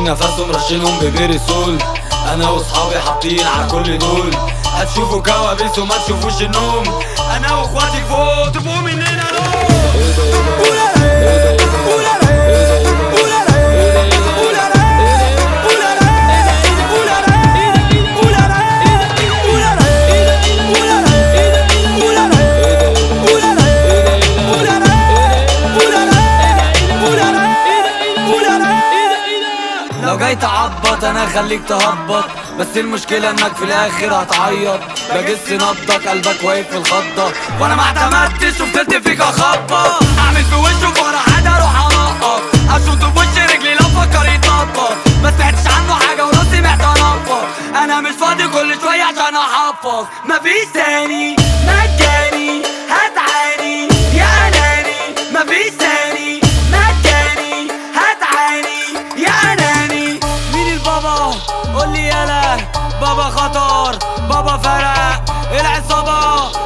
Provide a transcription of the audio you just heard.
واخدين نفسهم رشينهم ببيرسول انا واصحابي حاطين على كل دول هتشوفوا كوابيس وما تشوفوش النوم انا واخواتي فوق تبقوا مننا نوم لو جاي تعبط انا خليك تهبط بس المشكلة انك في الاخر هتعيط بجس نبضك قلبك واقف في الخضة وانا ما اعتمدتش وفضلت فيك اخبط اعمل في وشه فرحات اروح انقط اشوط بوش رجلي لو فكر يطبط ما سمعتش عنه حاجة وراسي معتنفض انا مش فاضي كل شوية عشان احفظ مفيش تاني مجاني هتعاني يا اناني مفيش تاني مجاني هتعاني يا اناني مين البابا قول لي يالا بابا خطر بابا فرق العصابة